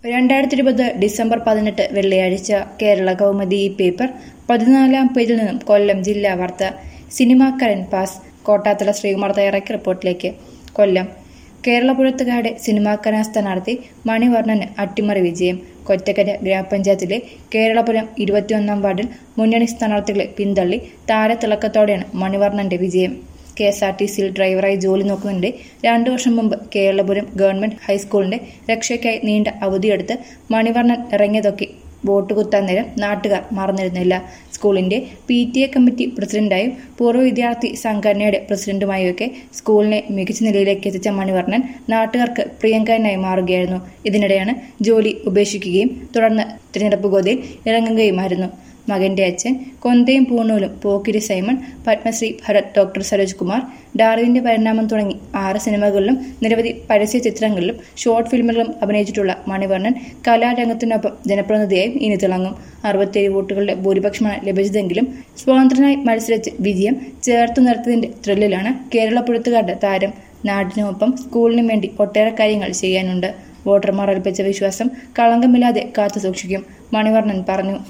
രണ്ടായിരത്തി ഇരുപത് ഡിസംബർ പതിനെട്ട് വെള്ളിയാഴ്ച കേരള കൗമുദി ഈ പേപ്പർ പതിനാലാം പേജിൽ നിന്നും കൊല്ലം ജില്ലാ വാർത്ത സിനിമാക്കരൻ പാസ് കോട്ടാത്തല ശ്രീകുമാർ തയ്യാറാക്കിയ റിപ്പോർട്ടിലേക്ക് കൊല്ലം കേരളപുരത്തുകാരുടെ സിനിമാക്കരൻ സ്ഥാനാർത്ഥി മണിവർണ്ണന് അട്ടിമറി വിജയം കൊറ്റക്കര ഗ്രാമപഞ്ചായത്തിലെ കേരളപുരം ഇരുപത്തിയൊന്നാം വാർഡിൽ മുന്നണി സ്ഥാനാർത്ഥികളെ പിന്തള്ളി താരത്തിളക്കത്തോടെയാണ് മണിവർണ്ണന്റെ വിജയം കെ എസ് ആർ ടി സിയിൽ ഡ്രൈവറായി ജോലി നോക്കുന്നതിന്റെ രണ്ടു വർഷം മുമ്പ് കേരളപുരം ഗവൺമെന്റ് ഹൈസ്കൂളിന്റെ രക്ഷയ്ക്കായി നീണ്ട അവധിയെടുത്ത് മണിവർണ്ണൻ ഇറങ്ങിയതൊക്കെ വോട്ട് കുത്താൻ നേരം നാട്ടുകാർ മറന്നിരുന്നില്ല സ്കൂളിന്റെ പി ടി എ കമ്മിറ്റി പ്രസിഡന്റായും പൂർവ്വ വിദ്യാർത്ഥി സംഘടനയുടെ പ്രസിഡന്റുമായൊക്കെ സ്കൂളിനെ മികച്ച നിലയിലേക്ക് എത്തിച്ച മണിവർണ്ണൻ നാട്ടുകാർക്ക് പ്രിയങ്കരനായി മാറുകയായിരുന്നു ഇതിനിടെയാണ് ജോലി ഉപേക്ഷിക്കുകയും തുടർന്ന് തിരഞ്ഞെടുപ്പ് ഗോതയിൽ ഇറങ്ങുകയുമായിരുന്നു മകന്റെ അച്ഛൻ കൊന്തയും പൂണൂലും പോക്കിരി സൈമൺ പത്മശ്രീ ഭരത് ഡോക്ടർ സരോജ് കുമാർ ഡാർവിന്റെ പരിണാമം തുടങ്ങി ആറ് സിനിമകളിലും നിരവധി പരസ്യ ചിത്രങ്ങളിലും ഷോർട്ട് ഫിലിമുകളിലും അഭിനയിച്ചിട്ടുള്ള മണിവർണ്ണൻ കലാരംഗത്തിനൊപ്പം ജനപ്രതിനിധിയായും ഇനി തിളങ്ങും അറുപത്തിയേഴ് വോട്ടുകളുടെ ഭൂരിപക്ഷമാണ് ലഭിച്ചതെങ്കിലും സ്വതന്ത്രനായി മത്സരിച്ച് വിജയം ചേർത്തു നിർത്തിയതിന്റെ ത്രില്ലിലാണ് കേരളപ്പുഴത്തുകാരുടെ താരം നാടിനുമൊപ്പം സ്കൂളിനും വേണ്ടി ഒട്ടേറെ കാര്യങ്ങൾ ചെയ്യാനുണ്ട് വോട്ടർമാർ അർപ്പിച്ച വിശ്വാസം കളങ്കമില്ലാതെ കാത്തുസൂക്ഷിക്കും മണിവർണ്ണൻ പറഞ്ഞു